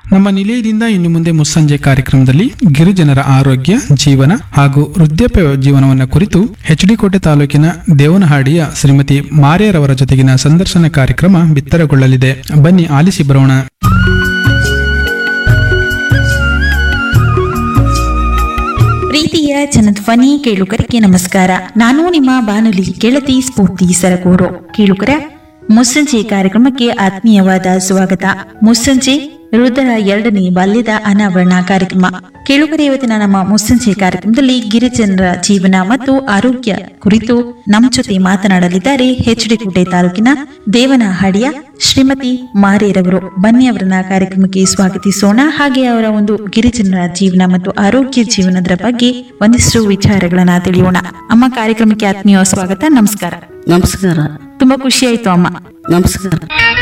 ನಮ್ಮ ನಿಲಯದಿಂದ ಇನ್ನು ಮುಂದೆ ಮುಸ್ಸಂಜೆ ಕಾರ್ಯಕ್ರಮದಲ್ಲಿ ಗಿರಿಜನರ ಆರೋಗ್ಯ ಜೀವನ ಹಾಗೂ ವೃದ್ಧಾಪ್ಯ ಜೀವನವನ್ನು ಕುರಿತು ಎಚ್ಡಿ ಕೋಟೆ ತಾಲೂಕಿನ ದೇವನಹಾಡಿಯ ಶ್ರೀಮತಿ ಮಾರ್ಯರವರ ಜೊತೆಗಿನ ಸಂದರ್ಶನ ಕಾರ್ಯಕ್ರಮ ಬಿತ್ತರಗೊಳ್ಳಲಿದೆ ಬನ್ನಿ ಆಲಿಸಿ ಬರೋಣ ಪ್ರೀತಿಯ ಜನಧ್ವನಿ ಕೇಳುಗರಿಗೆ ನಮಸ್ಕಾರ ನಾನು ನಿಮ್ಮ ಬಾನುಲಿ ಗೆಳತಿ ಸ್ಫೂರ್ತಿ ಸರಗೂರು ಕೇಳುಗರ ಮುಸ್ಸಂಜೆ ಕಾರ್ಯಕ್ರಮಕ್ಕೆ ಆತ್ಮೀಯವಾದ ಸ್ವಾಗತ ಮುಸ್ಸಂಜೆ ರುದ್ರ ಎರಡನೇ ಬಾಲ್ಯದ ಅನಾವರಣ ಕಾರ್ಯಕ್ರಮ ಕೇಳುಗರ ಇವತ್ತಿನ ನಮ್ಮ ಮುಸ್ಸಂಜೆ ಕಾರ್ಯಕ್ರಮದಲ್ಲಿ ಗಿರಿಜನರ ಜೀವನ ಮತ್ತು ಆರೋಗ್ಯ ಕುರಿತು ನಮ್ಮ ಜೊತೆ ಮಾತನಾಡಲಿದ್ದಾರೆ ಕೋಟೆ ತಾಲೂಕಿನ ದೇವನಹಳ್ಳಿಯ ಶ್ರೀಮತಿ ಮಾರೇರವರು ಬನ್ನಿ ಅವರನ್ನ ಕಾರ್ಯಕ್ರಮಕ್ಕೆ ಸ್ವಾಗತಿಸೋಣ ಹಾಗೆ ಅವರ ಒಂದು ಗಿರಿಜನರ ಜೀವನ ಮತ್ತು ಆರೋಗ್ಯ ಜೀವನದ ಬಗ್ಗೆ ಒಂದಿಷ್ಟು ವಿಚಾರಗಳನ್ನ ತಿಳಿಯೋಣ ಅಮ್ಮ ಕಾರ್ಯಕ್ರಮಕ್ಕೆ ಆತ್ಮೀಯ ಸ್ವಾಗತ ನಮಸ್ಕಾರ ನಮಸ್ಕಾರ ತುಂಬಾ ಖುಷಿ ಆಯ್ತು ಅಮ್ಮ ನಮಸ್ಕಾರ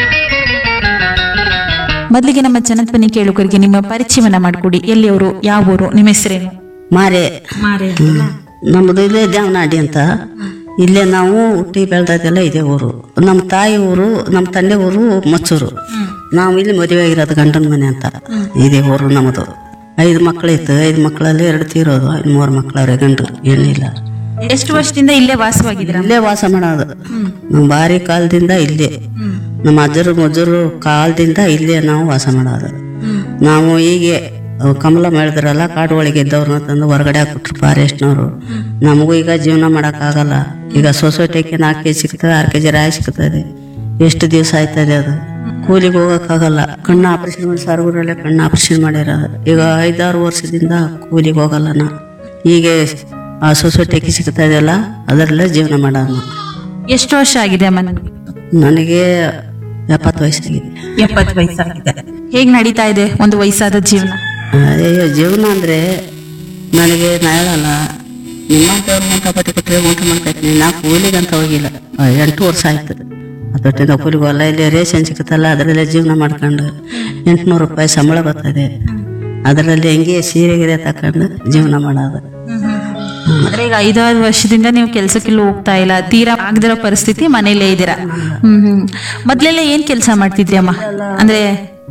ಮೊದಲಿಗೆ ನಮ್ಮ ಜನಧ್ವನಿ ಕೇಳುಗರಿಗೆ ನಿಮ್ಮ ಪರಿಚಯವನ್ನ ಮಾಡಿಕೊಡಿ ಎಲ್ಲಿಯವರು ಯಾವ ಊರು ನಿಮ್ಮ ಹೆಸರೇನು ಮಾರೆ ನಮ್ಮದು ಇಲ್ಲೇ ದೇವನಾಡಿ ಅಂತ ಇಲ್ಲೇ ನಾವು ಹುಟ್ಟಿ ಬೆಳೆದದೆಲ್ಲ ಇದೇ ಊರು ನಮ್ಮ ತಾಯಿ ಊರು ನಮ್ಮ ತಂದೆ ಊರು ಮಚ್ಚೂರು ನಾವು ಇಲ್ಲಿ ಮದುವೆ ಆಗಿರೋದು ಗಂಡನ ಮನೆ ಅಂತ ಇದೇ ಊರು ನಮ್ಮದು ಐದು ಮಕ್ಕಳಿತ್ತು ಐದು ಮಕ್ಕಳಲ್ಲಿ ಎರಡು ತೀರೋದು ಇನ್ನು ಮೂರು ಮಕ್ಕಳವ್ರೆ ಗಂಡು ಏನಿಲ್ಲ ಎಷ್ಟು ವರ್ಷದಿಂದ ಇಲ್ಲೇ ವಾಸವಾಗಿದ್ದೀರಾ ಇಲ್ಲೇ ವಾಸ ಮಾಡೋದು ನಮ್ಮ ಬಾರಿ ಕಾಲದಿಂದ ಇಲ್ಲೇ ನಮ್ಮ ಅಜ್ಜರು ಮಜ್ಜರು ಕಾಲದಿಂದ ಇಲ್ಲೇ ನಾವು ವಾಸ ಮಾಡೋದು ನಾವು ಹೀಗೆ ಅವ್ ಕಮಲ ಮಾಡಿದ್ರಲ್ಲ ಕಾಡು ಒಳಗೆ ಇದ್ದವ್ರನ್ನ ತಂದು ಹೊರಗಡೆ ಹಾಕ್ಬಿಟ್ರು ಫಾರೆಸ್ಟ್ನವರು ನಮಗೂ ಈಗ ಜೀವನ ಮಾಡೋಕ್ಕಾಗಲ್ಲ ಈಗ ಸೊಸೈಟಿಗೆ ನಾಲ್ಕು ಕೆ ಜಿ ಸಿಗ್ತದೆ ಆರು ಕೆ ಜಿ ರಾಯಿ ಸಿಗ್ತದೆ ಎಷ್ಟು ದಿವಸ ಆಯ್ತದೆ ಅದು ಕೂಲಿಗೆ ಹೋಗೋಕ್ಕಾಗಲ್ಲ ಕಣ್ಣು ಆಪರೇಷನ್ ಮಾಡಿ ಸಾರ್ಗೂರಲ್ಲೇ ಕಣ್ಣು ಆಪರೇಷನ್ ಮಾಡಿರೋದು ಈಗ ಐದಾರು ವರ್ಷದಿಂದ ಕೂಲಿಗೆ ಹೋಗಲ್ಲ ನಾ ಹೀಗೆ ಆ ಸೊಸೈಟಿಗೆ ಸಿಗ್ತಾ ಇದೆಯಲ್ಲ ಅದರಲ್ಲೇ ಜೀವನ ಮಾಡೋಣ ಎಷ್ಟು ವರ್ಷ ಆಗಿದೆ ಅಮ್ಮ ನಿಮ್ಗೆ ನನಗೆ ಎಪ್ಪತ್ತು ವಯಸ್ಸಾಗಿದೆ ಎಪ್ಪತ್ತು ವಯಸ್ಸಾಗಿದೆ ಹೇಗ್ ನಡೀತಾ ಇದೆ ಒಂದು ವಯಸ್ಸಾದ ಜೀವನ ಅಯ್ಯೋ ಜೀವನ ಅಂದರೆ ನನಗೆ ನಾ ಹೇಳಲ್ಲ ನಿಮ್ಮಂಥವ್ರು ಊಟ ಪಟ್ಟಿ ಕೊಟ್ಟರೆ ಊಟ ಮಾಡ್ತಾ ಇದ್ದೀನಿ ನಾ ಕೂಲಿಗಂತ ಹೋಗಿಲ್ಲ ಆ, ಎಂಟು ವರ್ಷ ಆಯ್ತು ಅದೊಟ್ಟಿಂದ ಕೂಲಿಗೆ ಹೋಗಲ್ಲ ಇಲ್ಲಿ ರೇಷನ್ ಸಿಗುತ್ತಲ್ಲ ಅದರಲ್ಲೇ ಜೀವನ ಮಾಡ್ಕೊಂಡು ಎಂಟುನೂರು ರೂಪಾಯಿ ಸಂಬಳ ಬರ್ತದೆ ಅದರಲ್ಲಿ ಹೆಂಗೆ ಸೀರೆ ಗೀರೆ ತಕೊಂಡು ಜೀವನ ಮಾಡೋದು ಅಂದ್ರೆ ಈಗ ಐದಾರು ವರ್ಷದಿಂದ ನೀವು ಕೆಲ್ಸಕ್ಕೆಲ್ಲ ಹೋಗ್ತಾ ಇಲ್ಲ ತೀರಾ ಆಗದಿರೋ ಪರಿಸ್ಥಿತಿ ಮನೇಲೇ ಇದ್ದೀರಾ ಹ್ಮ್ ಹ್ಮ್ ಮೊದ್ಲೆಲ್ಲ ಏನ್ ಕೆಲಸ ಮಾಡ್ತಿದ್ರಿ ಅಮ್ಮ ಅಂದ್ರೆ